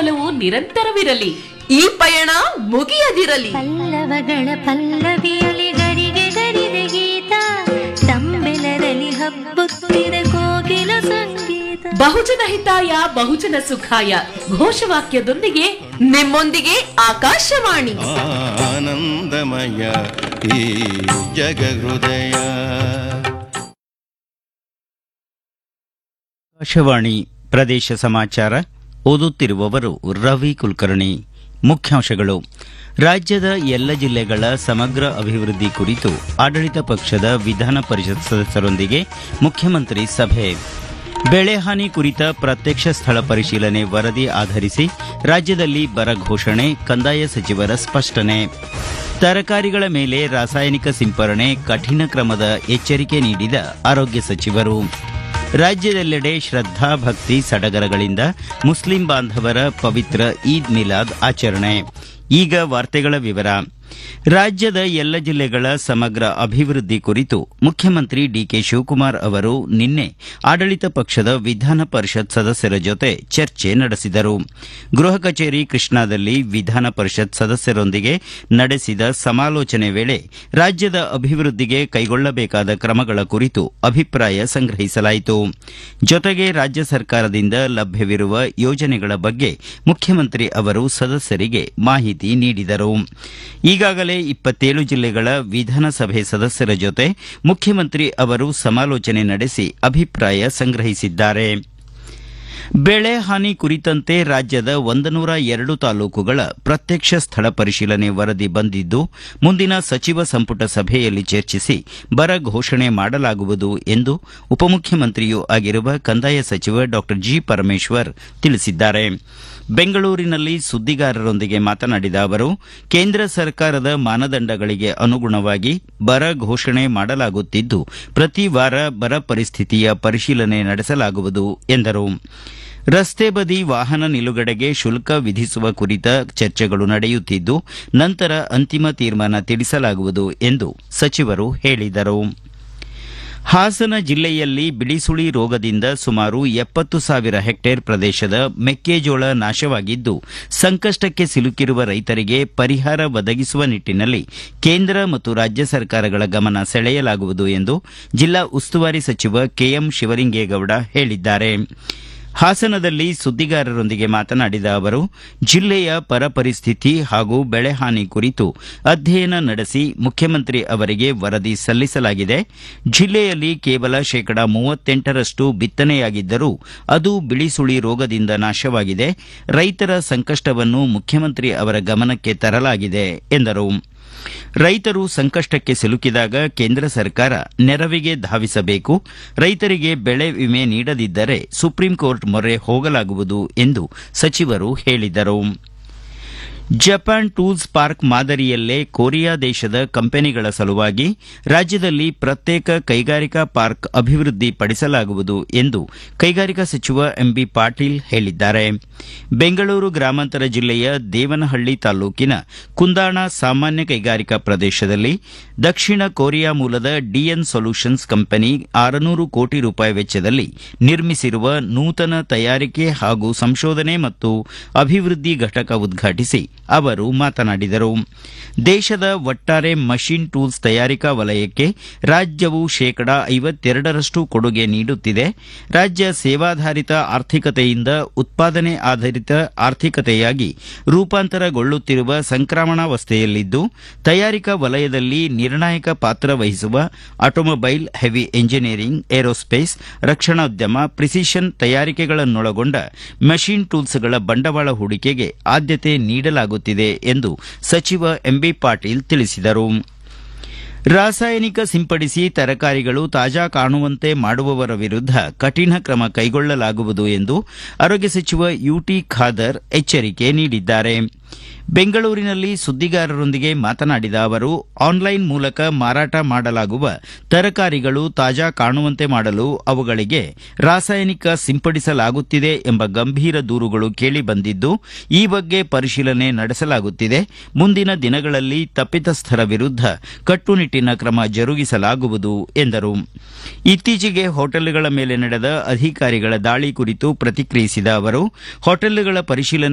ಒಲವು ನಿರಂತರವಿರಲಿ ಈ ಪಯಣ ಮುಗಿಯದಿರಲಿ ಪಲ್ಲವಗಳ ಪಲ್ಲವಿಯಲಿ ಗರಿಗೆ ಗರಿದೆ ಗೀತ ತಮ್ಮೆಲರಲ್ಲಿ ಹಬ್ಬುತ್ತಿದೆ ಕೋಗಿಲ ಸಂಗೀತ ಬಹುಜನ ಹಿತಾಯ ಬಹುಜನ ಸುಖಾಯ ಘೋಷವಾಕ್ಯದೊಂದಿಗೆ ನಿಮ್ಮೊಂದಿಗೆ ಆಕಾಶವಾಣಿ ಆನಂದಮಯ ಈ ಜಗಹೃದಯ ಆಕಾಶವಾಣಿ ಪ್ರದೇಶ ಸಮಾಚಾರ ಓದುತ್ತಿರುವವರು ರವಿ ಕುಲಕರ್ಣಿ ಮುಖ್ಯಾಂಶಗಳು ರಾಜ್ಯದ ಎಲ್ಲ ಜಿಲ್ಲೆಗಳ ಸಮಗ್ರ ಅಭಿವೃದ್ಧಿ ಕುರಿತು ಆಡಳಿತ ಪಕ್ಷದ ವಿಧಾನ ಪರಿಷತ್ ಸದಸ್ಯರೊಂದಿಗೆ ಮುಖ್ಯಮಂತ್ರಿ ಸಭೆ ಬೆಳೆಹಾನಿ ಕುರಿತ ಪ್ರತ್ಯಕ್ಷ ಸ್ಥಳ ಪರಿಶೀಲನೆ ವರದಿ ಆಧರಿಸಿ ರಾಜ್ಯದಲ್ಲಿ ಬರ ಘೋಷಣೆ ಕಂದಾಯ ಸಚಿವರ ಸ್ಪಷ್ಟನೆ ತರಕಾರಿಗಳ ಮೇಲೆ ರಾಸಾಯನಿಕ ಸಿಂಪರಣೆ ಕಠಿಣ ಕ್ರಮದ ಎಚ್ಚರಿಕೆ ನೀಡಿದ ಆರೋಗ್ಯ ಸಚಿವರು ರಾಜ್ಯದೆಲ್ಲೆಡೆ ಶ್ರದ್ಧಾ ಭಕ್ತಿ ಸಡಗರಗಳಿಂದ ಮುಸ್ಲಿಂ ಬಾಂಧವರ ಪವಿತ್ರ ಈದ್ ಮಿಲಾದ್ ಆಚರಣೆ ಈಗ ವಾರ್ತೆಗಳ ವಿವರ ರಾಜ್ಯದ ಎಲ್ಲ ಜಿಲ್ಲೆಗಳ ಸಮಗ್ರ ಅಭಿವೃದ್ಧಿ ಕುರಿತು ಮುಖ್ಯಮಂತ್ರಿ ಡಿಕೆ ಶಿವಕುಮಾರ್ ಅವರು ನಿನ್ನೆ ಆಡಳಿತ ಪಕ್ಷದ ವಿಧಾನ ಪರಿಷತ್ ಸದಸ್ಯರ ಜೊತೆ ಚರ್ಚೆ ನಡೆಸಿದರು ಗೃಹ ಕಚೇರಿ ಕೃಷ್ಣಾದಲ್ಲಿ ವಿಧಾನ ಪರಿಷತ್ ಸದಸ್ಯರೊಂದಿಗೆ ನಡೆಸಿದ ಸಮಾಲೋಚನೆ ವೇಳೆ ರಾಜ್ಯದ ಅಭಿವೃದ್ಧಿಗೆ ಕೈಗೊಳ್ಳಬೇಕಾದ ಕ್ರಮಗಳ ಕುರಿತು ಅಭಿಪ್ರಾಯ ಸಂಗ್ರಹಿಸಲಾಯಿತು ಜೊತೆಗೆ ರಾಜ್ಯ ಸರ್ಕಾರದಿಂದ ಲಭ್ಯವಿರುವ ಯೋಜನೆಗಳ ಬಗ್ಗೆ ಮುಖ್ಯಮಂತ್ರಿ ಅವರು ಸದಸ್ಯರಿಗೆ ಮಾಹಿತಿ ನೀಡಿದರು ಈಗಾಗಲೇ ಇಪ್ಪತ್ತೇಳು ಜಿಲ್ಲೆಗಳ ವಿಧಾನಸಭೆ ಸದಸ್ಯರ ಜೊತೆ ಮುಖ್ಯಮಂತ್ರಿ ಅವರು ಸಮಾಲೋಚನೆ ನಡೆಸಿ ಅಭಿಪ್ರಾಯ ಸಂಗ್ರಹಿಸಿದ್ದಾರೆ ಬೆಳೆ ಹಾನಿ ಕುರಿತಂತೆ ರಾಜ್ಯದ ಒಂದನೂರ ಎರಡು ತಾಲೂಕುಗಳ ಪ್ರತ್ಯಕ್ಷ ಸ್ಥಳ ಪರಿಶೀಲನೆ ವರದಿ ಬಂದಿದ್ದು ಮುಂದಿನ ಸಚಿವ ಸಂಪುಟ ಸಭೆಯಲ್ಲಿ ಚರ್ಚಿಸಿ ಬರ ಘೋಷಣೆ ಮಾಡಲಾಗುವುದು ಎಂದು ಉಪಮುಖ್ಯಮಂತ್ರಿಯೂ ಆಗಿರುವ ಕಂದಾಯ ಸಚಿವ ಡಾ ಜಿ ಪರಮೇಶ್ವರ್ ತಿಳಿಸಿದ್ದಾರೆ ಬೆಂಗಳೂರಿನಲ್ಲಿ ಸುದ್ದಿಗಾರರೊಂದಿಗೆ ಮಾತನಾಡಿದ ಅವರು ಕೇಂದ್ರ ಸರ್ಕಾರದ ಮಾನದಂಡಗಳಿಗೆ ಅನುಗುಣವಾಗಿ ಬರ ಘೋಷಣೆ ಮಾಡಲಾಗುತ್ತಿದ್ದು ಪ್ರತಿ ವಾರ ಬರ ಪರಿಸ್ಥಿತಿಯ ಪರಿಶೀಲನೆ ನಡೆಸಲಾಗುವುದು ಎಂದರು ರಸ್ತೆ ಬದಿ ವಾಹನ ನಿಲುಗಡೆಗೆ ಶುಲ್ಕ ವಿಧಿಸುವ ಕುರಿತ ಚರ್ಚೆಗಳು ನಡೆಯುತ್ತಿದ್ದು ನಂತರ ಅಂತಿಮ ತೀರ್ಮಾನ ತಿಳಿಸಲಾಗುವುದು ಎಂದು ಸಚಿವರು ಹೇಳಿದರು ಹಾಸನ ಜಿಲ್ಲೆಯಲ್ಲಿ ಬಿಳಿಸುಳಿ ರೋಗದಿಂದ ಸುಮಾರು ಎಪ್ಪತ್ತು ಸಾವಿರ ಹೆಕ್ಟೇರ್ ಪ್ರದೇಶದ ಮೆಕ್ಕೆಜೋಳ ನಾಶವಾಗಿದ್ದು ಸಂಕಷ್ಟಕ್ಕೆ ಸಿಲುಕಿರುವ ರೈತರಿಗೆ ಪರಿಹಾರ ಒದಗಿಸುವ ನಿಟ್ಟಿನಲ್ಲಿ ಕೇಂದ್ರ ಮತ್ತು ರಾಜ್ಯ ಸರ್ಕಾರಗಳ ಗಮನ ಸೆಳೆಯಲಾಗುವುದು ಎಂದು ಜಿಲ್ಲಾ ಉಸ್ತುವಾರಿ ಸಚಿವ ಕೆಎಂ ಶಿವಲಿಂಗೇಗೌಡ ಹೇಳಿದ್ದಾರೆ ಹಾಸನದಲ್ಲಿ ಸುದ್ದಿಗಾರರೊಂದಿಗೆ ಮಾತನಾಡಿದ ಅವರು ಜಿಲ್ಲೆಯ ಪರ ಪರಿಸ್ಥಿತಿ ಹಾಗೂ ಬೆಳೆಹಾನಿ ಕುರಿತು ಅಧ್ಯಯನ ನಡೆಸಿ ಮುಖ್ಯಮಂತ್ರಿ ಅವರಿಗೆ ವರದಿ ಸಲ್ಲಿಸಲಾಗಿದೆ ಜಿಲ್ಲೆಯಲ್ಲಿ ಕೇವಲ ಶೇಕಡಾ ಮೂವತ್ತೆಂಟರಷ್ಟು ಬಿತ್ತನೆಯಾಗಿದ್ದರೂ ಅದು ಬಿಳಿಸುಳಿ ರೋಗದಿಂದ ನಾಶವಾಗಿದೆ ರೈತರ ಸಂಕಷ್ಟವನ್ನು ಮುಖ್ಯಮಂತ್ರಿ ಅವರ ಗಮನಕ್ಕೆ ತರಲಾಗಿದೆ ಎಂದರು ರೈತರು ಸಂಕಷ್ಟಕ್ಕೆ ಸಿಲುಕಿದಾಗ ಕೇಂದ್ರ ಸರ್ಕಾರ ನೆರವಿಗೆ ಧಾವಿಸಬೇಕು ರೈತರಿಗೆ ಬೆಳೆ ವಿಮೆ ನೀಡದಿದ್ದರೆ ಸುಪ್ರೀಂ ಕೋರ್ಟ್ ಮೊರೆ ಹೋಗಲಾಗುವುದು ಎಂದು ಸಚಿವರು ಹೇಳಿದರು ಜಪಾನ್ ಟೂಲ್ಸ್ ಪಾರ್ಕ್ ಮಾದರಿಯಲ್ಲೇ ಕೊರಿಯಾ ದೇಶದ ಕಂಪನಿಗಳ ಸಲುವಾಗಿ ರಾಜ್ಯದಲ್ಲಿ ಪ್ರತ್ಯೇಕ ಕೈಗಾರಿಕಾ ಪಾರ್ಕ್ ಅಭಿವೃದ್ಧಿ ಪಡಿಸಲಾಗುವುದು ಎಂದು ಕೈಗಾರಿಕಾ ಸಚಿವ ಎಂಬಿ ಪಾಟೀಲ್ ಹೇಳಿದ್ದಾರೆ ಬೆಂಗಳೂರು ಗ್ರಾಮಾಂತರ ಜಿಲ್ಲೆಯ ದೇವನಹಳ್ಳಿ ತಾಲೂಕಿನ ಕುಂದಾಣ ಸಾಮಾನ್ಯ ಕೈಗಾರಿಕಾ ಪ್ರದೇಶದಲ್ಲಿ ದಕ್ಷಿಣ ಕೊರಿಯಾ ಮೂಲದ ಡಿಎನ್ ಸೊಲ್ಯೂಷನ್ಸ್ ಕಂಪನಿ ಆರುನೂರು ಕೋಟಿ ರೂಪಾಯಿ ವೆಚ್ಚದಲ್ಲಿ ನಿರ್ಮಿಸಿರುವ ನೂತನ ತಯಾರಿಕೆ ಹಾಗೂ ಸಂಶೋಧನೆ ಮತ್ತು ಅಭಿವೃದ್ಧಿ ಘಟಕ ಉದ್ಘಾಟಿಸಿ ಅವರು ಮಾತನಾಡಿದರು ದೇಶದ ಒಟ್ಟಾರೆ ಮಷಿನ್ ಟೂಲ್ಸ್ ತಯಾರಿಕಾ ವಲಯಕ್ಕೆ ರಾಜ್ಯವು ಶೇಕಡಾ ಐವತ್ತೆರಡರಷ್ಟು ಕೊಡುಗೆ ನೀಡುತ್ತಿದೆ ರಾಜ್ಯ ಸೇವಾಧಾರಿತ ಆರ್ಥಿಕತೆಯಿಂದ ಉತ್ಪಾದನೆ ಆಧಾರಿತ ಆರ್ಥಿಕತೆಯಾಗಿ ರೂಪಾಂತರಗೊಳ್ಳುತ್ತಿರುವ ಸಂಕ್ರಮಣಾವಸ್ಥೆಯಲ್ಲಿದ್ದು ತಯಾರಿಕಾ ವಲಯದಲ್ಲಿ ನಿರ್ಣಾಯಕ ಪಾತ್ರ ವಹಿಸುವ ಆಟೋಮೊಬೈಲ್ ಹೆವಿ ಎಂಜಿನಿಯರಿಂಗ್ ಏರೋಸ್ಪೇಸ್ ರಕ್ಷಣೋದ್ಯಮ ಪ್ರಿಸಿಷನ್ ತಯಾರಿಕೆಗಳನ್ನೊಳಗೊಂಡ ಮೆಷಿನ್ ಟೂಲ್ಸ್ಗಳ ಬಂಡವಾಳ ಹೂಡಿಕೆಗೆ ಆದ್ಯತೆ ನೀಡಲಾಗುತ್ತಿದೆ ಎಂದು ಸಚಿವ ಎಂಬಿ ಪಾಟೀಲ್ ತಿಳಿಸಿದರು ರಾಸಾಯನಿಕ ಸಿಂಪಡಿಸಿ ತರಕಾರಿಗಳು ತಾಜಾ ಕಾಣುವಂತೆ ಮಾಡುವವರ ವಿರುದ್ಧ ಕಠಿಣ ಕ್ರಮ ಕೈಗೊಳ್ಳಲಾಗುವುದು ಎಂದು ಆರೋಗ್ಯ ಸಚಿವ ಯುಟಿ ಖಾದರ್ ಎಚ್ಚರಿಕೆ ನೀಡಿದ್ದಾರೆ ಬೆಂಗಳೂರಿನಲ್ಲಿ ಸುದ್ದಿಗಾರರೊಂದಿಗೆ ಮಾತನಾಡಿದ ಅವರು ಆನ್ಲೈನ್ ಮೂಲಕ ಮಾರಾಟ ಮಾಡಲಾಗುವ ತರಕಾರಿಗಳು ತಾಜಾ ಕಾಣುವಂತೆ ಮಾಡಲು ಅವುಗಳಿಗೆ ರಾಸಾಯನಿಕ ಸಿಂಪಡಿಸಲಾಗುತ್ತಿದೆ ಎಂಬ ಗಂಭೀರ ದೂರುಗಳು ಕೇಳಿಬಂದಿದ್ದು ಈ ಬಗ್ಗೆ ಪರಿಶೀಲನೆ ನಡೆಸಲಾಗುತ್ತಿದೆ ಮುಂದಿನ ದಿನಗಳಲ್ಲಿ ತಪ್ಪಿತಸ್ಥರ ವಿರುದ್ಧ ಕಟ್ಟುನಿಟ್ಟಿನ ಕ್ರಮ ಜರುಗಿಸಲಾಗುವುದು ಎಂದರು ಇತ್ತೀಚೆಗೆ ಹೋಟೆಲ್ಗಳ ಮೇಲೆ ನಡೆದ ಅಧಿಕಾರಿಗಳ ದಾಳಿ ಕುರಿತು ಪ್ರತಿಕ್ರಿಯಿಸಿದ ಅವರು ಹೋಟೆಲ್ಗಳ ಪರಿಶೀಲನೆ